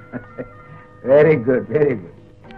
Very good very good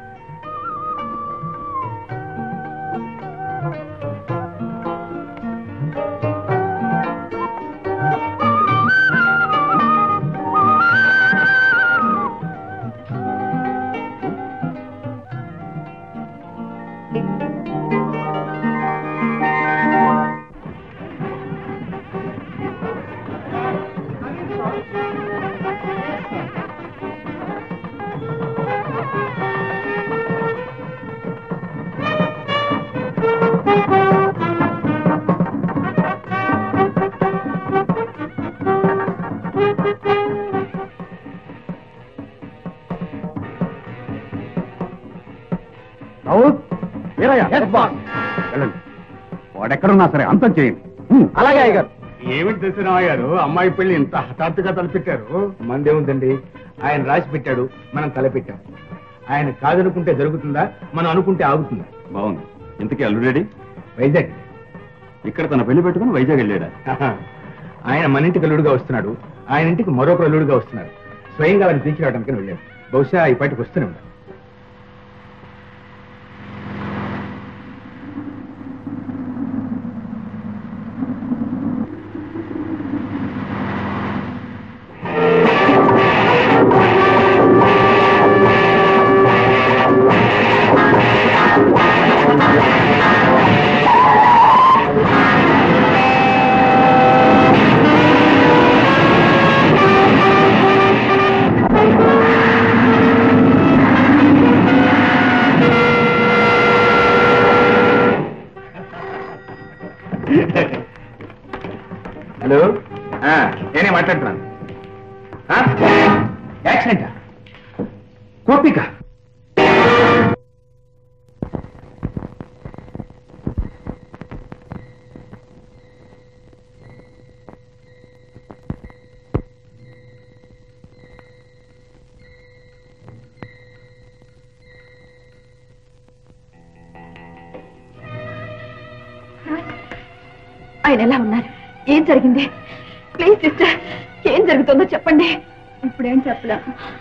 వెళ్ళండి వాడెక్కడున్నా సరే అంతం చేయండి అలాగే అయ్యగారు ఏమిటి తెలిసిన గారు అమ్మాయి పెళ్లి ఇంత హఠాత్తుగా తలపెట్టారు మందేముందండి ఆయన రాసి పెట్టాడు మనం తలపెట్టాం ఆయన కాదనుకుంటే జరుగుతుందా మనం అనుకుంటే ఆగుతుందా బాగుంది ఇంతకీ అల్లుడేడి వైజాగ్ ఇక్కడ తన పెళ్లి పెట్టుకుని వైజాగ్ వెళ్ళాడా ఆయన మన ఇంటికి అల్లుడుగా వస్తున్నాడు ఆయన ఇంటికి మరొక అల్లుడుగా వస్తున్నారు స్వయంగా ఆయన తీసుకురావడానికి వెళ్ళాడు బహుశా ఈ పాటికి వస్తూనే ఉంటాడు హలో ఆ, నేనే మాట్లాడుతున్నాను ఆ? యాక్సిడెంటా కోపిక ఆయన ఎలా ఉన్నారు ఏం జరిగింది ప్లీజ్ సిస్టర్ ఏం జరుగుతుందో చెప్పండి ఇప్పుడేం చెప్పలే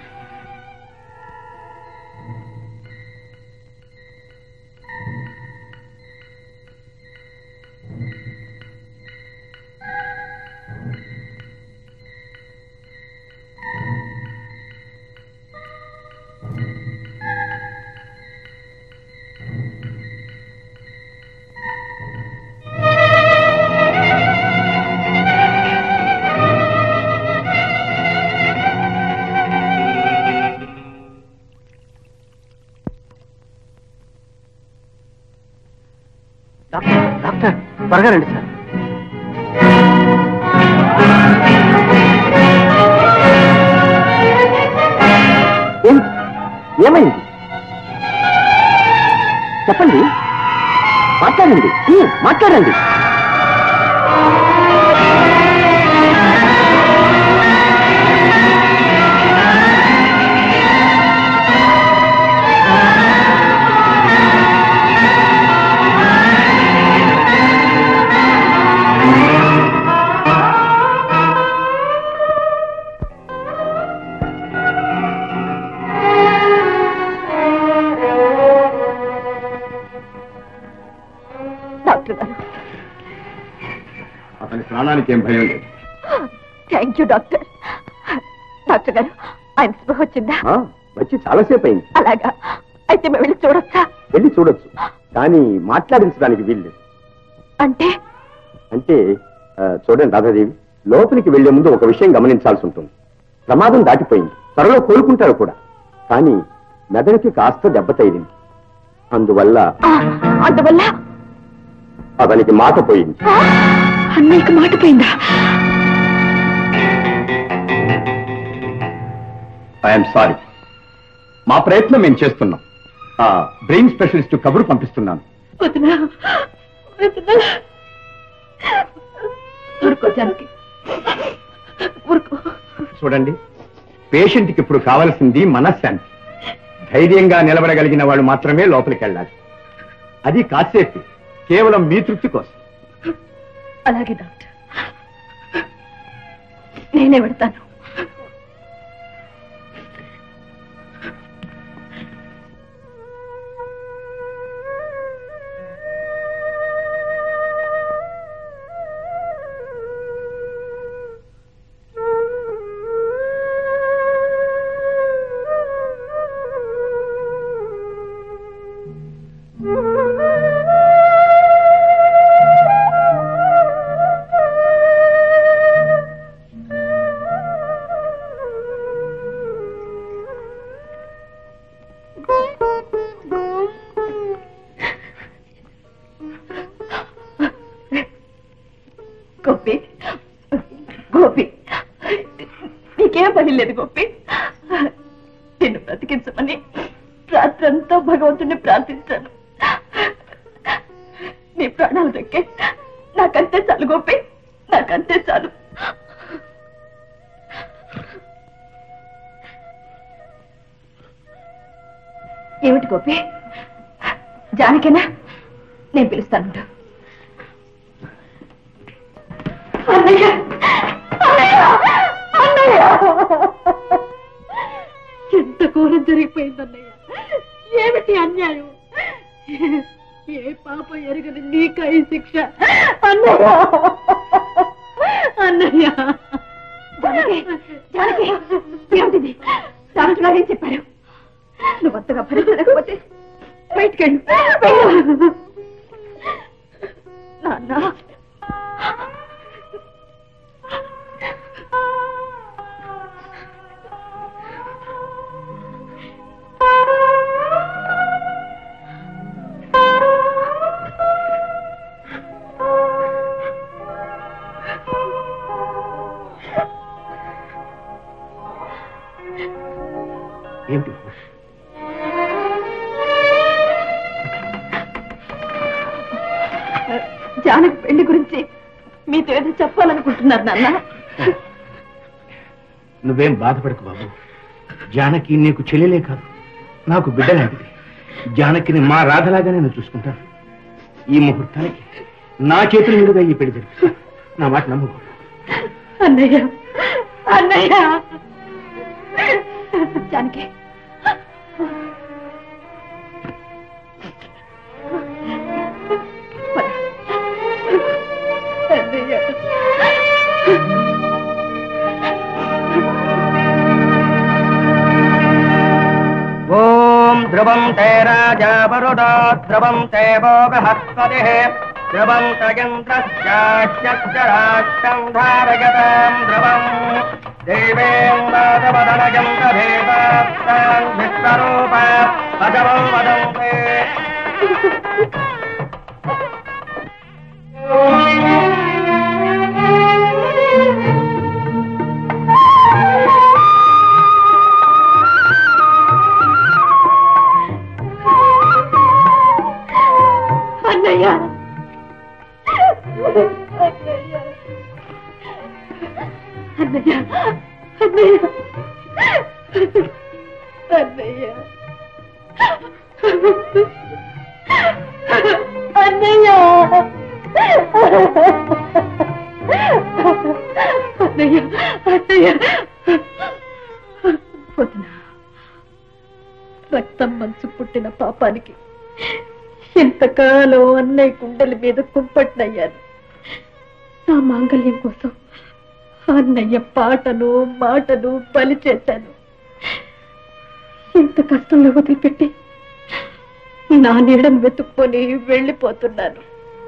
డాక్టర్ డాక్టర్ త్వరగా రండి సార్ ఏం- ఏమైంది చెప్పండి మాట్లాడండి ఉమ్, మాట్లాడండి డాక్టర్ గారు అతని స్నానానికి ఏం భయం లేదు థ్యాంక్ యూ డాక్టర్ డాక్టర్ గారు ఆయన స్పృహ వచ్చిందా ఆ, వచ్చి చాలాసేపు అయింది అలాగా అయితే మేము వెళ్ళి చూడొచ్చా వెళ్ళి చూడొచ్చు కానీ మాట్లాడించడానికి వీల్లేదు అంటే అంటే ఆ, చూడండి రాధాదేవి లోపలికి వెళ్లే ముందు ఒక విషయం గమనించాల్సి ఉంటుంది ప్రమాదం దాటిపోయింది త్వరలో కోలుకుంటారు కూడా కానీ మెదడుకి కాస్త దెబ్బ తగిలింది అందువల్ల ఆ, అందువల్ల అతనికి మాట పోయింది ఆ, అన్నయ్యకి మాట పోయిందా ఐఎమ్ సారీ మా ప్రయత్నం మేము చేస్తున్నాం ఆ బ్రెయిన్ స్పెషలిస్ట్ కబురు పంపిస్తున్నాను వదినా వదినా ఊరుకో జానకి ఊరుకో చూడండి పేషెంట్కి ఇప్పుడు కావాల్సింది మనశ్శాంతి ధైర్యంగా నిలబడగలిగిన వాళ్ళు మాత్రమే లోపలికి వెళ్ళాలి అది కాసేపు కేవలం మీ తృప్తి కోసం అలాగే డాక్టర్ నేనే పెడతాను బ్రతికించమని రాత్రంతా భగవంతుడిని ప్రార్థించాను నీ ప్రాణాలు దక్కే నాకంతే చాలు గోపి నాకంతే చాలు ఏమిటి గోపి జానకేనా నేను పిలుస్తాను అన్నయ్య అన్నయ్య అన్నయ్య ఎంత ఘోరం జరిగిపోయిందన్నయ్య ఏమిటి అన్యాయం ఏ పాప ఎరగని నీకై శిక్ష అన్నయ్య అన్నయ్య జానకి జానకి ఏమిటిది డాక్టర్ గారు ఏం చెప్పారు నువ్వు అంతగా భరించలేకపోతే బయటికెళ్ళు వెళ్ళు. నాన్న ఏమిటి జానకి పెళ్లి గురించి మీతో ఏదో చెప్పాలనుకుంటున్నారు నాన్న నువ్వేం బాధపడకు బాబు జానకి నీకు చెల్లెలే కాదు నాకు బిడ్డ లాంటిది జానకిని మా రాధలాగా నేను చూసుకుంటాను ఈ ముహూర్తానికి నా చేతుల మీదుగా ఈ పెళ్లి జరిపిస్తాను నా మాట నమ్ము బాబు. అన్నయ్య అన్నయ్య జానకి పద. అన్నయ్య ఓం ధ్రువం తే రాజా వరుడా ధ్రువం తే వో బృహస్పతి ధ్రువం తయంత్రశ్చాశ్చరాష్టం ధారయతాం ధ్రువం దేవేం వాదవదనయం తభేదాం విశ్వరూప పదవం వదంతే అన్నయ్య అన్నయ్య అన్నయ్య అన్నయ్య అన్నయ్య అన్నయ్య అన్నయ్య వదినా రక్తం మనసు పుట్టిన పాపానికి ఎంతకాలం అన్నయ్య కుండల మీద కుంపట్నయ్యాను నా మాంగళ్యం కోసం అన్నయ్య పాటను మాటను బలి చేశాను ఇంత కష్టంలో వదిలిపెట్టి నా నీడను వెతుక్కొని వెళ్ళిపోతున్నాను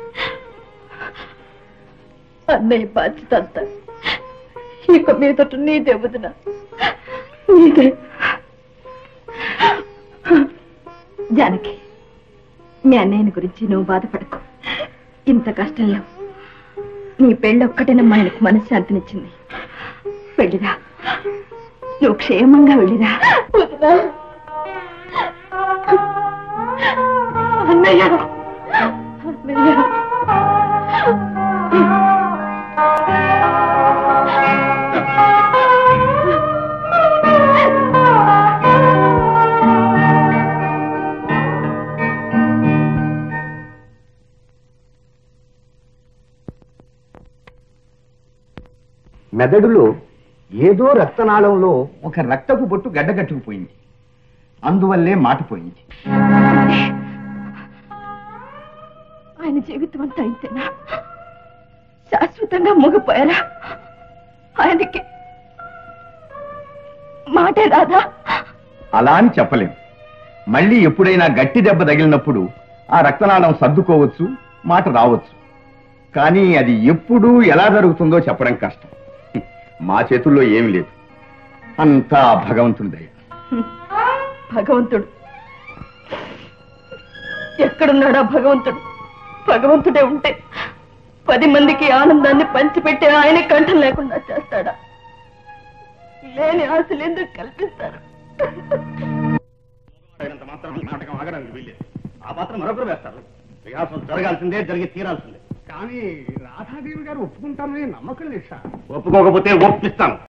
అన్నయ్య బాధ్యత అంతా ఇక మీదట నీదే వదిన నీదే జానకి మీ అన్నయ్యని గురించి నువ్వు బాధపడకు ఇంత కష్టంలో నీ పెళ్ళి ఒక్కటేనమ్మా ఆయనకు మనశ్శాంతినిచ్చింది వెళ్ళిరా నువ్వు క్షేమంగా వెళ్ళిరా అన్నయ్య అన్నయ్య మెదడులో ఏదో రక్తనాళంలో ఒక రక్తపు బొట్టు గడ్డగట్టుకుపోయింది అందువల్లే మాటిపోయింది ఆయన జీవితం అంతా ఇంతేనా శాశ్వతంగా మూగిపోయారా ఆయనకి మాటే రాదా అలా అని చెప్పలేం మళ్ళీ ఎప్పుడైనా గట్టి దెబ్బ తగిలినప్పుడు ఆ రక్తనాళం సర్దుకోవచ్చు మాట రావచ్చు కానీ అది ఎప్పుడు ఎలా జరుగుతుందో చెప్పడం కష్టం మా చేతుల్లో ఏమీ లేదు అంతా భగవంతుని దయ భగవంతుడు ఎక్కడున్నాడా భగవంతుడు భగవంతుడే ఉంటే పది మందికి ఆనందాన్ని పంచిపెట్టే ఆయన కంఠం లేకుండా చేస్తాడా లేని ఆశలు ఎందుకు కల్పిస్తారు నాటకం ఆగడానికి వెళ్ళేది ఆ పాత్ర మరొకరు వేస్తారు రిహార్సల్ జరగాల్సిందే జరిగి తీరాల్సిందే కానీ రాధాదేవి గారు ఒప్పుకుంటారని నమ్మకం లేదు సార్ ఒప్పుకోకపోతే ఒప్పిస్తాను